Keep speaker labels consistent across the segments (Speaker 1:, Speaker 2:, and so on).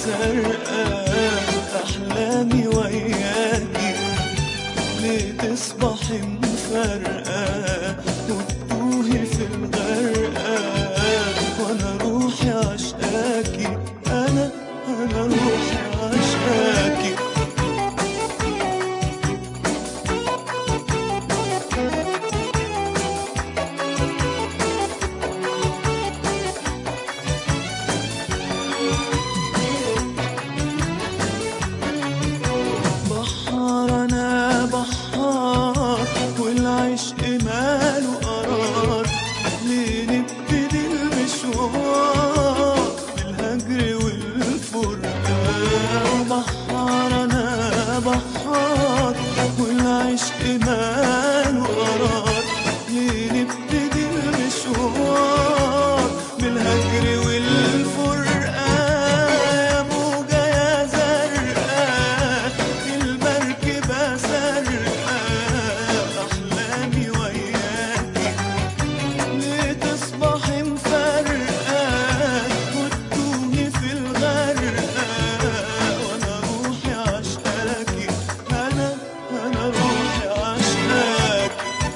Speaker 1: سرقة أحلامي وياكي ليه تصبحي مفرقة وتتوهي في الغرقة وأنا روحي عشقاكي أنا أنا روحي عشقاكي بحار انا بحار والعشق ماله قرار ليه نبتدي المشوار بالهجر والفرقان بحار انا بحار والعشق ماله قرار ليه نبتدي المشوار بالهجر والفرقان يا موجة يا زرقاء المركبة سرقاء أحلامي وياكي ليه تصبحي مفرقة وتتوهي في الغرقة وأنا روحي عشقاكي أنا أنا روحي عشقاكي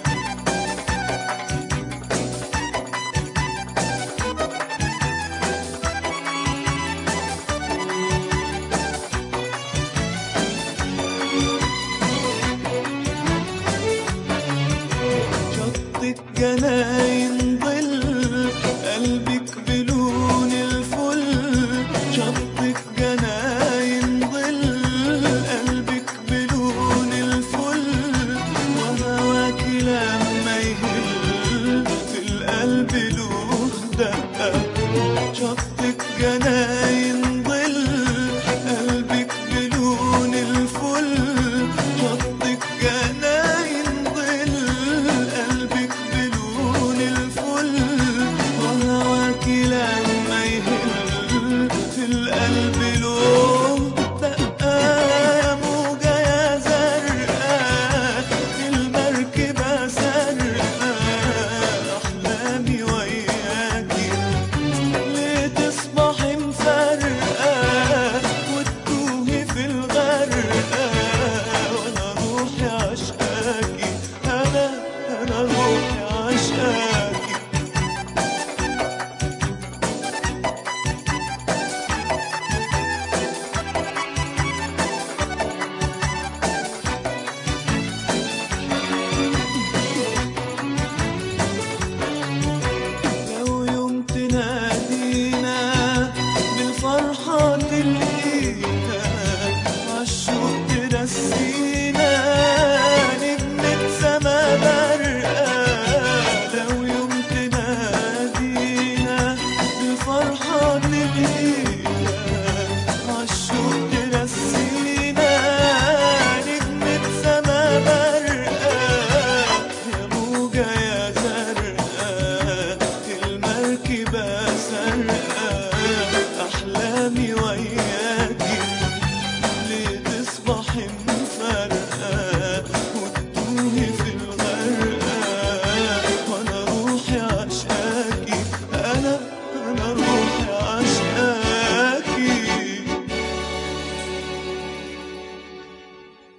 Speaker 1: شطك جناين ظل قلبك بلون الفل شطك جناين ظل قلبك بلون الفل وهواك لما يهل في القلب له دقة شطك جناين ظل قلبك بلون الفل شطك جناين ظل قلبك بلون الفل وهواك لما يهل في القلب له دقة يا موجة يا زرقاء المركبة سرقاء أحلامي وياكي ليه تصبحي مفرقة وتتوهي في الغرقة وأنا روحي عشقاكي أنا أنا روحي عشقاكي لو يوم تنادينا بالفرحة تلقينا عالشوق ترسينا نجمة سما برقة لو يوم تنادينا بالفرحة تلقينا